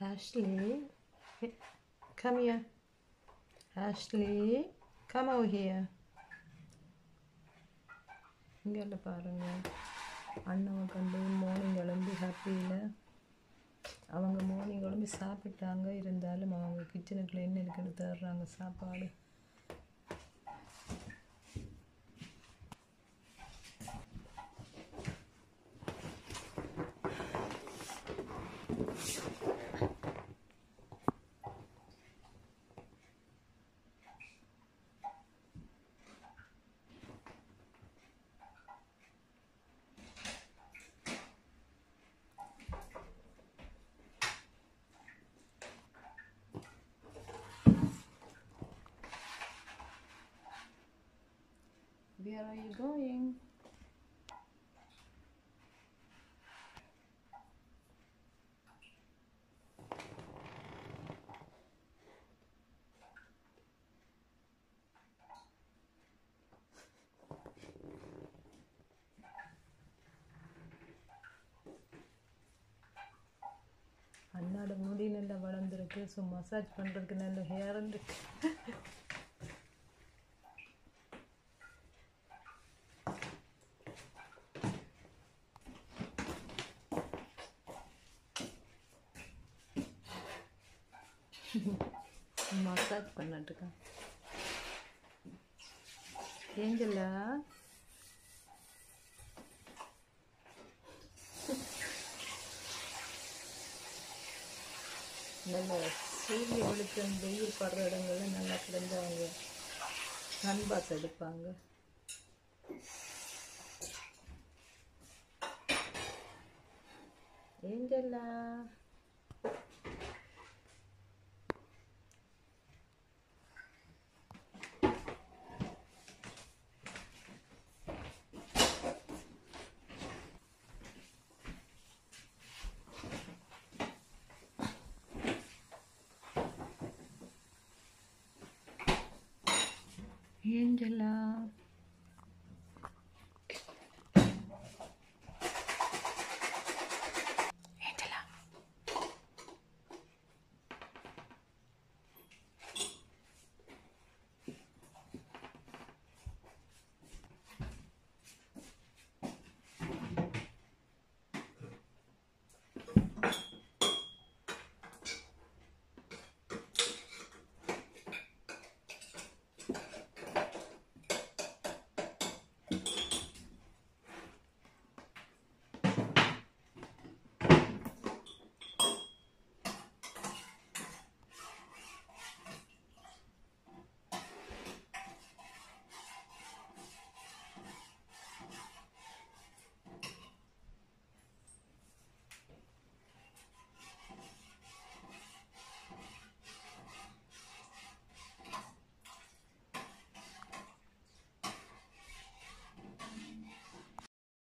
Ashley, he- come here. Ashley, come over here. இங்கே பாருங்க அண்ணாவை கண்டு மார்னிங் கிளம்பி ஹாப்பியில் அவங்க மார்னிங் கிளம்பி சாப்பிட்டாங்க இருந்தாலும் அவங்க கிச்சனுக்குள்ள என்ன இருக்குன்னு தேடுறாங்க சாப்பாடு Where are you going? அண்ணாட முடி நல்லா வளர்ந்துருக்கு ஸோ மசாஜ் பண்ணுறதுக்கு நல்ல ஹேர் இருக்கு மசாஜ் பண்ணிட்டுருக்கேன் ஏஞ்சலா நல்ல சூரிய வெளிச்சம் வெயில் படுற இடங்கள்ல நல்லா கிடந்து அவங்க சன்பாஸ் எடுப்பாங்க ஏஞ்சலா ஏஞ்சலா